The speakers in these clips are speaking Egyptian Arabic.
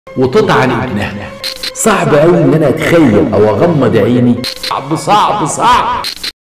وتطعن ابنها صعب قوي ان انا اتخيل او اغمض عيني صعب صعب صعب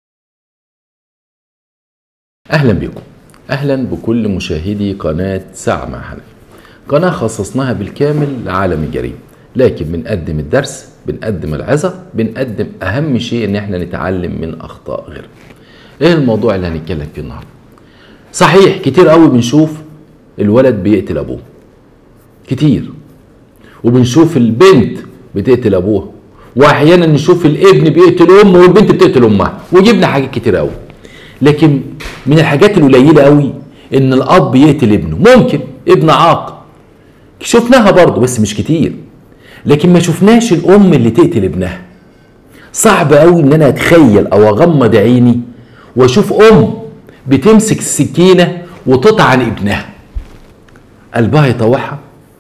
اهلا بكم اهلا بكل مشاهدي قناه ساعه مع حنفي قناه خصصناها بالكامل لعالم الجريمه لكن بنقدم الدرس بنقدم العظه بنقدم اهم شيء ان احنا نتعلم من اخطاء غيرنا ايه الموضوع اللي هنتكلم فيه النهارده صحيح كتير قوي بنشوف الولد بيقتل ابوه كتير وبنشوف البنت بتقتل ابوها واحيانا نشوف الابن بيقتل امه والبنت بتقتل امها وجبنا حاجات كتير قوي لكن من الحاجات القليله قوي ان الاب يقتل ابنه ممكن ابن عاق شفناها برضه بس مش كتير لكن ما شفناش الام اللي تقتل ابنها صعب قوي ان انا اتخيل او اغمض عيني واشوف ام بتمسك السكينه وتطعن ابنها قلبها يطوعها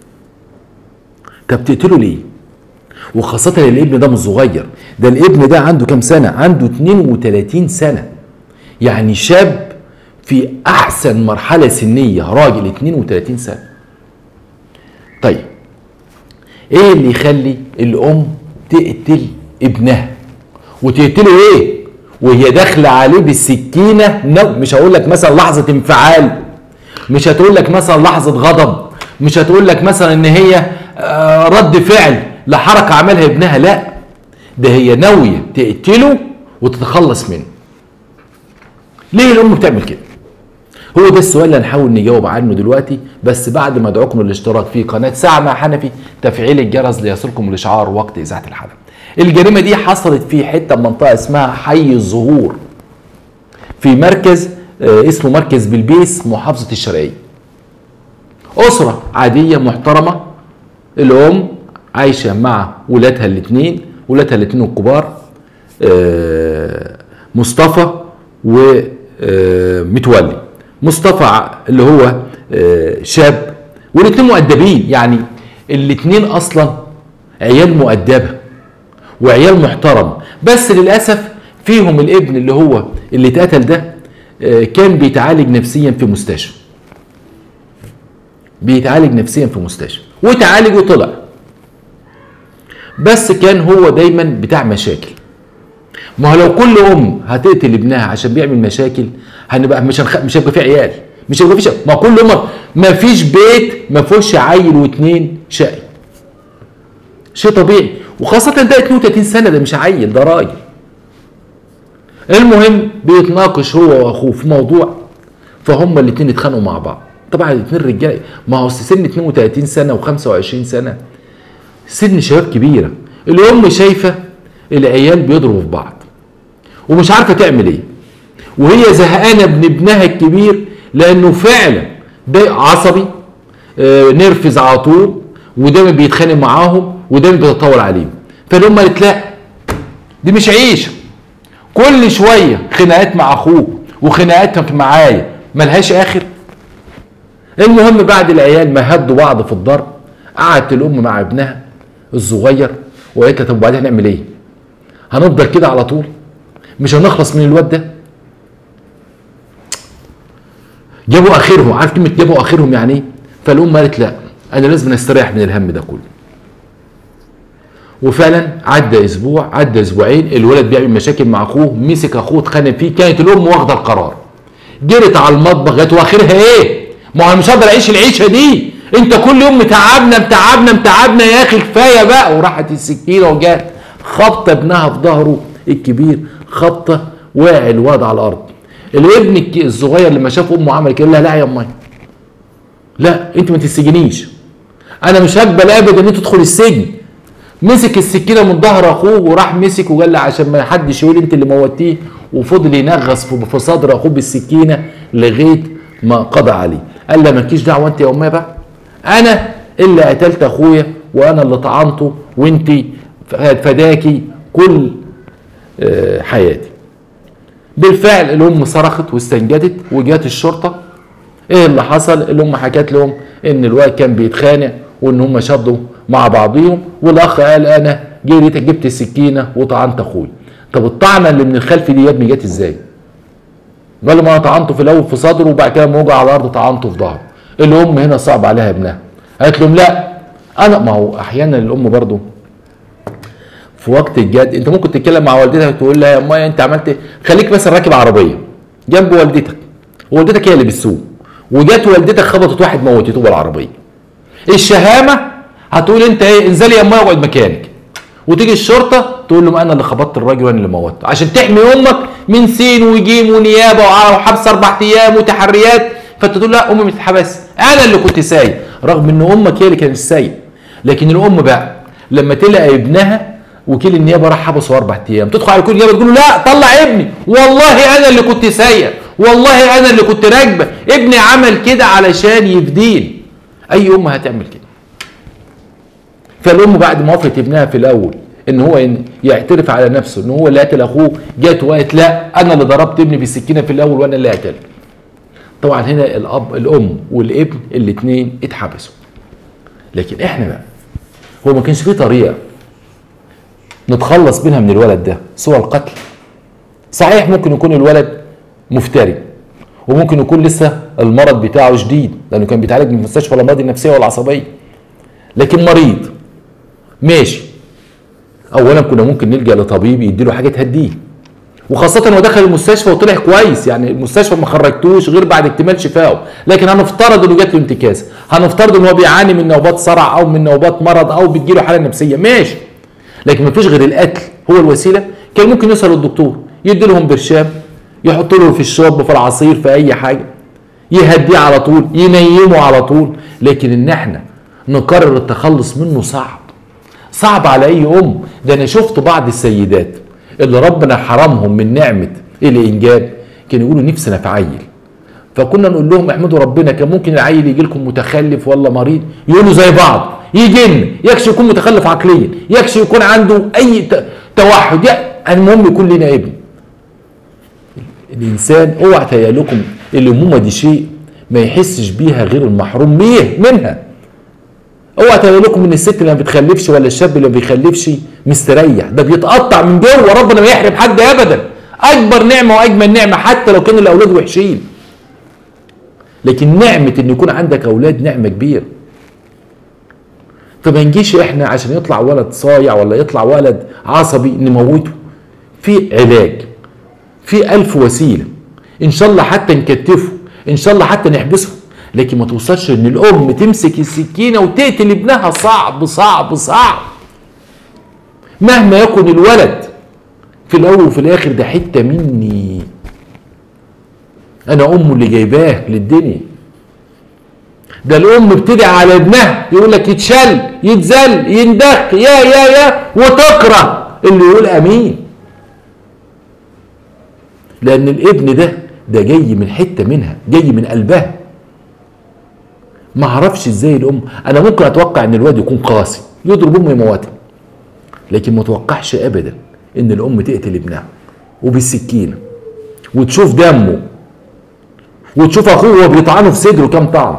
طب تقتله ليه وخاصة الابن ده مش صغير ده الابن ده عنده كام سنة عنده 32 سنة يعني شاب في احسن مرحلة سنية راجل 32 سنة طيب ايه اللي يخلي الام تقتل ابنها وتقتله ايه وهي داخله عليه بالسكينه نو مش هقول لك مثلا لحظه انفعال مش هتقول لك مثلا لحظه غضب مش هتقول لك مثلا ان هي آه، رد فعل لحركه عملها ابنها لا ده هي ناويه تقتله وتتخلص منه ليه الام بتعمل كده هو ده السؤال اللي هنحاول نجاوب عنه دلوقتي بس بعد ما ادعوكم للاشتراك في قناه ساعه مع حنفي تفعيل الجرس ليصلكم الاشعار وقت اذاعه الحلقه الجريمه دي حصلت في حته منطقه اسمها حي الزهور في مركز آه، اسمه مركز بلبيس محافظه الشرقيه اسره عاديه محترمه الام عايشه مع ولادها الاثنين ولادها الاثنين الكبار آه، مصطفى ومتولي مصطفى ع- اللي هو آه، شاب والاثنين مؤدبين يعني الاثنين اصلا عيال مؤدبه وعيال محترم بس للاسف فيهم الابن اللي هو اللي اتقتل ده آه، كان بيتعالج نفسيا في مستشفى بيتعالج نفسيا في مستشفى وتعالج وطلع بس كان هو دايما بتاع مشاكل ما هو لو كل ام هتقتل ابنها عشان بيعمل مشاكل هنبقى مش هنخ... مش هيبقى في عيال مش هيبقى في شقة. ما كل ام ما فيش بيت ما فيهوش عيل واتنين شقي شيء طبيعي وخاصة ده 32 سنة ده مش عيل ده راجل المهم بيتناقش هو واخوه في موضوع فهم الاتنين اتخانقوا مع بعض طبعا الاتنين رجاله ما هو سن 32 سنة و25 سنة سن شباب كبيرة الأم شايفة العيال بيضربوا في بعض ومش عارفة تعمل ايه وهي زهقانة من ابنها الكبير لأنه فعلا ده عصبي آه، نرفز على طول ودايما بيتخانق معاهم ودايما بيتطاول عليهم فالأم قالت لا دي مش عيشة كل شوية خناقات مع أخوه وخناقات معايا ملهاش آخر المهم بعد العيال ما هدوا بعض في الضرب قعدت الام مع ابنها الصغير وقالت لها طب وبعدين هنعمل ايه؟ هنفضل كده على طول؟ مش هنخلص من الواد ده؟ جابوا اخرهم عارف كلمه جابوا اخرهم يعني ايه؟ فالام قالت لا انا لازم استريح من الهم ده كله. وفعلا عدى اسبوع عدى اسبوعين الولد بيعمل مشاكل مع اخوه مسك اخوه اتخانق فيه كانت الام واخده القرار جرت على المطبخ جت واخرها ايه ما هو انا مش هقدر اعيش العيشه دي انت كل يوم متعبنا متعبنا متعبنا يا اخي كفايه بقى وراحت السكينه وجات خبطه ابنها في ظهره الكبير خبطه وقع الواد على الارض الابن الك- الصغير لما شاف امه عمل كده قال لها لا يا امي لا انت ما تسجنيش انا مش هقبل ابدا ان انت تدخل السجن مسك السكينه من ظهر اخوه وراح مسك وقال لي عشان ما حدش يقول انت اللي موتيه وفضل ينغص في في صدر اخوه بالسكينه لغايه ما قضى عليه قال له مالكيش دعوه انت يا امي بقى انا اللي قتلت اخويا وانا اللي طعنته وانت فداكي كل آه، حياتي بالفعل الام صرخت واستنجدت وجات الشرطه ايه اللي حصل الام حكت لهم ان الواد كان بيتخانق وان هم شدوا مع بعضهم والاخ قال انا جريت جبت السكينه وطعنت اخوي طب الطعنه اللي من الخلف دي يا ابني جت ازاي قال له ما انا طعنته في الاول في صدره وبعد كده لما وجع على الارض طعنته في ظهره الام هنا صعب عليها ابنها قالت لهم لا انا ما هو احيانا الام برضو في وقت الجد انت ممكن تتكلم مع والدتك تقول لها يا امي انت عملت ايه خليك مثلا راكب عربيه جنب والدتك والدتك هي اللي بتسوق وجت والدتك خبطت واحد موتته بالعربيه الشهامه هتقول انت ايه انزلي يا امي اقعد مكانك وتيجي الشرطه تقول لهم انا اللي خبطت الراجل وانا اللي موته عشان تحمي امك من سين وجيم ونيابه وحبس اربع ايام وتحريات فانت تقول لا امي مش تتحبس انا اللي كنت سايق رغم ان امك هي اللي كانت سايق لكن الام بقى لما تلاقي ابنها وكيل النيابه راح حبسه اربع ايام تدخل على كل النيابه تقول له لا طلع ابني والله انا اللي كنت سايق والله انا اللي كنت راكبه ابني عمل كده علشان يفديني اي ام هتعمل كده فالام بعد ما وافقت ابنها في الاول ان هو يعترف على نفسه ان هو اللي قتل اخوه جت وقالت لا انا اللي ضربت ابني بالسكينه في الاول وانا اللي قتل طبعا هنا الاب الام والابن الاثنين اتحبسوا لكن احنا بقى هو ما كانش فيه طريقه نتخلص منها من الولد ده سوى القتل صحيح ممكن يكون الولد مفتري وممكن يكون لسه المرض بتاعه شديد لانه كان بيتعالج من مستشفى الامراض النفسيه والعصبيه لكن مريض ماشي اولا كنا ممكن نلجا لطبيب يديله حاجه تهديه وخاصة هو دخل المستشفى وطلع كويس يعني المستشفى ما خرجتوش غير بعد اكتمال شفائه لكن هنفترض انه جات له انتكاسة هنفترض ان هو بيعاني من نوبات صرع او من نوبات مرض او بتجيله حالة نفسية ماشي لكن ما فيش غير القتل هو الوسيلة كان ممكن يوصل للدكتور يدي لهم برشام يحط له في الشرب في العصير في اي حاجة يهديه على طول ينيمه على طول لكن ان احنا نقرر التخلص منه صعب صعب على اي ام ده انا شفت بعض السيدات اللي ربنا حرمهم من نعمه الانجاب كانوا يقولوا نفسنا في عيل فكنا نقول لهم احمدوا ربنا كان ممكن العيل يجي لكم متخلف ولا مريض يقولوا زي بعض يجن يكشف يكون متخلف عقليا يكشف يكون عنده اي توحد المهم يكون لنا ابن الانسان اوعى تهيألكم الامومه دي شيء ما يحسش بيها غير المحروم بيه منها اوعى تهيألكم ان الست اللي ما بتخلفش ولا الشاب اللي ما بيخلفش مستريح ده بيتقطع من جوه ربنا ما يحرم حد ابدا اكبر نعمه واجمل نعمه حتى لو كان الاولاد وحشين لكن نعمه ان يكون عندك اولاد نعمه كبيره فما نجيش احنا عشان يطلع ولد صايع ولا يطلع ولد عصبي نموته في علاج في ألف وسيله ان شاء الله حتى نكتفه ان شاء الله حتى نحبسه لكن ما توصلش ان الام تمسك السكينه وتقتل ابنها صعب صعب صعب مهما يكن الولد في الاول وفي الاخر ده حته مني انا امه اللي جايباه للدنيا ده الام بتدعي على ابنها يقول لك يتشل يتذل يندق يا يا يا وتكره اللي يقول امين لان الابن ده ده جاي من حته منها جاي من قلبها ما اعرفش ازاي الام انا ممكن اتوقع ان الواد يكون قاسي يضرب امه يموتها لكن ما اتوقعش ابدا ان الام تقتل ابنها وبالسكينه وتشوف دمه وتشوف اخوه وهو بيطعنه في صدره كام طعن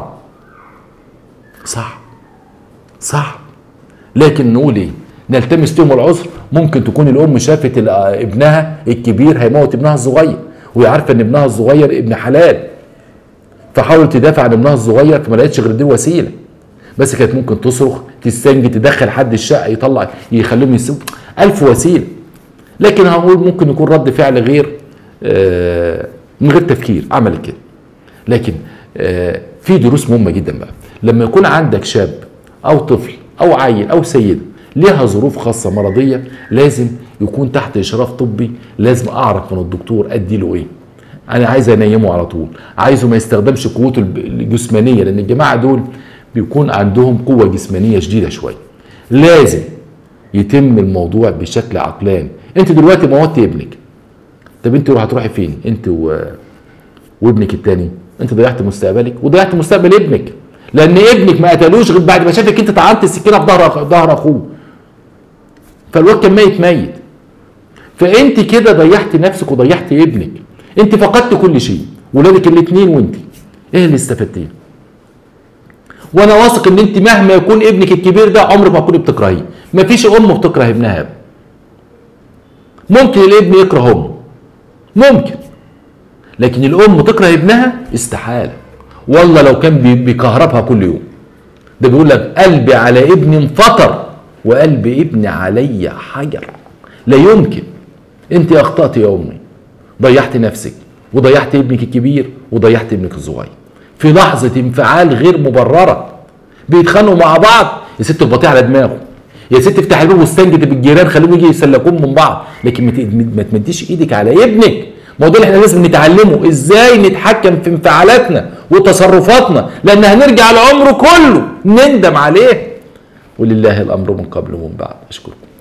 صح صح لكن نقول ايه نلتمس لهم العذر ممكن تكون الام شافت ابنها الكبير هيموت ابنها الصغير وهي عارفه ان ابنها الصغير ابن حلال فحاولت تدافع عن ابنها الصغير فما لقيتش غير دي وسيله بس كانت ممكن تصرخ تستنجي تدخل حد الشقه يطلع يخليهم يسيبوا ألف وسيله لكن هقول ممكن يكون رد فعل غير آه من غير تفكير عملت كده لكن آه في دروس مهمه جدا بقى لما يكون عندك شاب او طفل او عيل او سيده ليها ظروف خاصه مرضيه لازم يكون تحت اشراف طبي لازم اعرف من الدكتور ادي له ايه انا عايز انيمه على طول عايزه ما يستخدمش قوته الجسمانيه لان الجماعه دول بيكون عندهم قوه جسمانيه شديده شويه لازم يتم الموضوع بشكل عقلاني انت دلوقتي موتي ابنك طب انت هتروحي فين انت و... وابنك التاني انت ضيعت مستقبلك وضيعت مستقبل ابنك لان ابنك ما قتلوش غير بعد ما شافك انت طعنت السكينه في ظهر ظهر اخوه فالواد كان ميت ميت فانت كده ضيعت نفسك وضيعت ابنك انت فقدت كل شيء ولادك الاثنين وانت ايه اللي استفدتيه وانا واثق ان انت مهما يكون ابنك الكبير ده عمرك ما تكوني بتكرهيه مفيش ام بتكره ابنها ممكن الابن يكره امه ممكن لكن الام تكره ابنها استحاله والله لو كان بيكهربها كل يوم ده بيقول لك قلبي على ابني انفطر وقلب ابني علي حجر لا يمكن انت اخطأت يا امي ضيعت نفسك وضيعت ابنك الكبير وضيعت ابنك الصغير في لحظة انفعال غير مبررة بيتخانقوا مع بعض يا ست البطيء على دماغه يا ست افتح الباب واستنجد بالجيران خلوهم يجي يسلكون من بعض لكن ما ت- ما تمديش ايدك على ابنك ما هو ده اللي احنا لازم نتعلمه ازاي نتحكم في انفعالاتنا وتصرفاتنا لان هنرجع العمر كله نندم عليه ولله الامر من قبل ومن بعد اشكركم